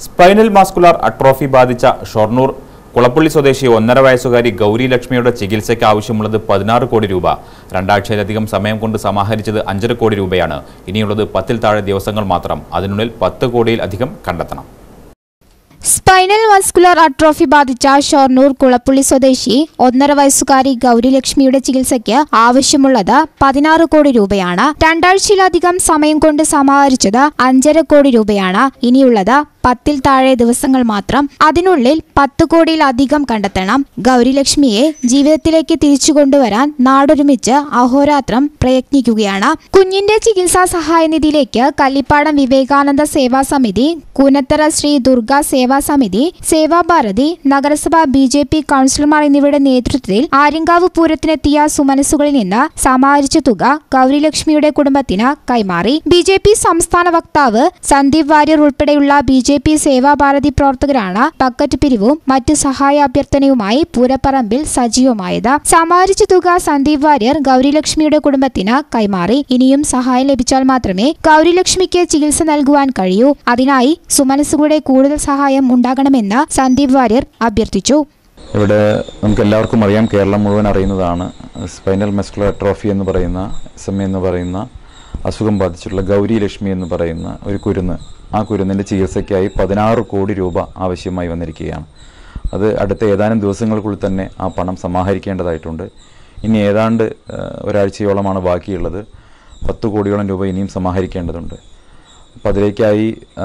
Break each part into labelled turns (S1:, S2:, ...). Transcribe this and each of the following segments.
S1: spinal മാസ്കുലാർ atrophy ബാധിച്ച ഷൊർണൂർ കുളപ്പള്ളി സ്വദേശി ഒന്നര വയസ്സുകാരി ഗൗരി ലക്ഷ്മിയുടെ ചികിത്സയ്ക്ക് ആവശ്യമുള്ളത് പതിനാറ് കോടി രൂപ രണ്ടാഴ്ചയിലധികം സമയം കൊണ്ട് സമാഹരിച്ചത് അഞ്ചര കോടി രൂപയാണ് ഇനിയുള്ളത് പത്തിൽ താഴെ ദിവസങ്ങൾ മാത്രം അതിനുള്ളിൽ പത്ത് കോടിയിൽ അധികം കണ്ടെത്തണം
S2: സ്പൈനൽ മസ്കുലർ അട്രോഫി ബാധിച്ച ഷൊർണൂർ കുളപ്പുള്ളി സ്വദേശി ഒന്നര വയസ്സുകാരി ഗൗരിലക്ഷ്മിയുടെ ചികിത്സയ്ക്ക് ആവശ്യമുള്ളത് പതിനാറ് കോടി രൂപയാണ് രണ്ടാഴ്ചയിലധികം സമയം കൊണ്ട് സമാഹരിച്ചത് അഞ്ചര കോടി രൂപയാണ് ഇനിയുള്ളത് പത്തിൽ താഴെ ദിവസങ്ങൾ മാത്രം അതിനുള്ളിൽ പത്ത് കോടിയിലധികം കണ്ടെത്തണം ഗൗരിലക്ഷ്മിയെ ജീവിതത്തിലേക്ക് തിരിച്ചു കൊണ്ടുവരാൻ നാടൊരുമിച്ച് അഹോരാത്രം പ്രയത്നിക്കുകയാണ് കുഞ്ഞിന്റെ ചികിത്സാ സഹായ നിധിയിലേക്ക് കല്ലിപ്പാടം വിവേകാനന്ദ സേവാ സമിതി കൂനത്തറ ശ്രീ ദുർഗ സേവാ സമിതി സേവാഭാരതി നഗരസഭ ബി ജെ പി കൗൺസിലർമാർ എന്നിവരുടെ നേതൃത്വത്തിൽ ആര്യങ്കാവ് പൂരത്തിനെത്തിയ സുമനസുകളിൽ നിന്ന് സമാഹരിച്ച തുക ഗൗരിലക്ഷ്മിയുടെ കുടുംബത്തിന് കൈമാറി ബി ജെ പി സംസ്ഥാന വക്താവ് സന്ദീപ് വാര്യർ ഉൾപ്പെടെയുള്ള ബി ജെ പി സേവാഭാരതി പ്രവർത്തകരാണ് ബക്കറ്റ് പിരിവും മറ്റ് സഹായ അഭ്യർത്ഥനയുമായി പൂരപ്പറമ്പിൽ സജീവമായത് സമാഹരിച്ച തുക സന്ദീപ് വാര്യർ ഗൗരിലക്ഷ്മിയുടെ കുടുംബത്തിന് കൈമാറി ഇനിയും സഹായം ലഭിച്ചാൽ മാത്രമേ ഗൗരിലക്ഷ്മിക്ക് ചികിത്സ നൽകുവാൻ കഴിയൂ അതിനായി സുമനസുകളുടെ കൂടുതൽ സഹായം ഉണ്ടാകണമെന്ന് സന്ദീപ് വാര്യർ അഭ്യർത്ഥിച്ചു
S3: ഇവിടെ നമുക്ക് എല്ലാവർക്കും അറിയാം കേരളം മുഴുവൻ അറിയുന്നതാണ് സ്പൈനൽ മസ്കുലർ ട്രോഫി എന്ന് പറയുന്ന എസ് എം എന്ന് പറയുന്ന അസുഖം ബാധിച്ചിട്ടുള്ള ഗൗരി ലക്ഷ്മി എന്ന് പറയുന്ന ഒരു കുരുന്ന് ആ കുരുന്നിൻ്റെ ചികിത്സയ്ക്കായി പതിനാറ് കോടി രൂപ ആവശ്യമായി വന്നിരിക്കുകയാണ് അത് അടുത്ത ഏതാനും ദിവസങ്ങൾക്കുള്ളിൽ തന്നെ ആ പണം സമാഹരിക്കേണ്ടതായിട്ടുണ്ട് ഇനി ഏതാണ്ട് ഏഹ്, ഒരാഴ്ചയോളമാണ് ബാക്കിയുള്ളത് പത്ത് കോടിയോളം രൂപ ഇനിയും സമാഹരിക്കേണ്ടതുണ്ട് അപ്പം അതിലേക്കായി ആ,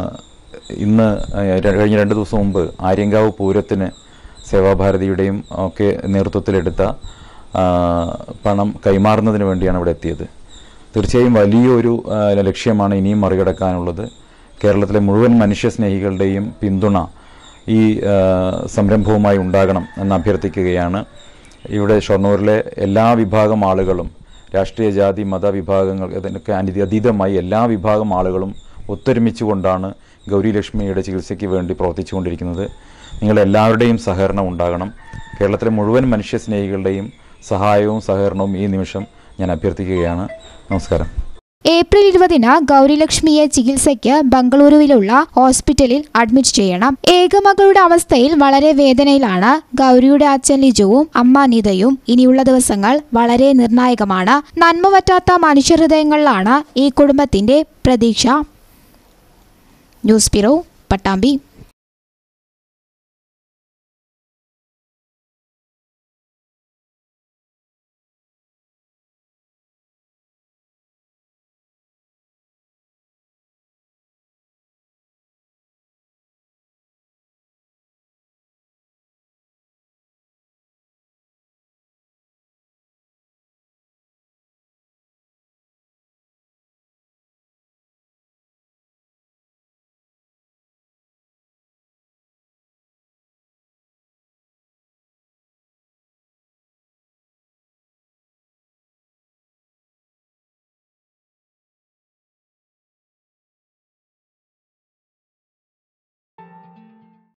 S3: ഇന്ന് ആ, ര- കഴിഞ്ഞ രണ്ട് ദിവസം മുമ്പ് ആര്യങ്കാവ് പൂരത്തിന് സേവാഭാരതിയുടെയും ഒക്കെ നേതൃത്വത്തിലെടുത്ത ആ, പണം കൈമാറുന്നതിന് വേണ്ടിയാണ് ഇവിടെ എത്തിയത് തീർച്ചയായും വലിയൊരു ആ, ലക്ഷ്യമാണ് ഇനിയും മറികടക്കാനുള്ളത് കേരളത്തിലെ മുഴുവൻ മനുഷ്യസ്നേഹികളുടെയും പിന്തുണ ഈ ആ, സംരംഭവുമായി ഉണ്ടാകണം എന്ന് അഭ്യർത്ഥിക്കുകയാണ് ഇവിടെ ഷൊർണൂരിലെ എല്ലാ വിഭാഗം ആളുകളും രാഷ്ട്രീയ ജാതി മത വിഭാഗങ്ങൾ ഇതിനൊക്കെ അനി- അതീതമായി എല്ലാ വിഭാഗം ആളുകളും ഒത്തൊരുമിച്ചുകൊണ്ടാണ് ഗൗരി ലക്ഷ്മിയുടെ ചികിത്സയ്ക്ക് വേണ്ടി പ്രവർത്തിച്ചുകൊണ്ടിരിക്കുന്നത് നിങ്ങളെല്ലാവരുടെയും സഹകരണം ഉണ്ടാകണം കേരളത്തിലെ മുഴുവൻ മനുഷ്യസ്നേഹികളുടെയും സഹായവും സഹകരണവും ഈ നിമിഷം ഞാൻ അഭ്യർത്ഥിക്കുകയാണ് നമസ്കാരം
S2: ഏപ്രിൽ ഇരുപതിന് ഗൗരിലക്ഷ്മിയെ ചികിത്സയ്ക്ക് ബംഗളൂരുവിലുള്ള ഹോസ്പിറ്റലിൽ അഡ്മിറ്റ് ചെയ്യണം ഏകമകളുടെ അവസ്ഥയിൽ വളരെ വേദനയിലാണ് ഗൗരിയുടെ അച്ഛൻ ലിജുവും അമ്മ നിതയും ഇനിയുള്ള ദിവസങ്ങൾ വളരെ നിർണായകമാണ് നന്മ പറ്റാത്ത മനുഷ്യഹൃദയങ്ങളിലാണ് ഈ കുടുംബത്തിന്റെ പ്രതീക്ഷ ന്യൂസ് ബ്യൂറോ പട്ടാമ്പി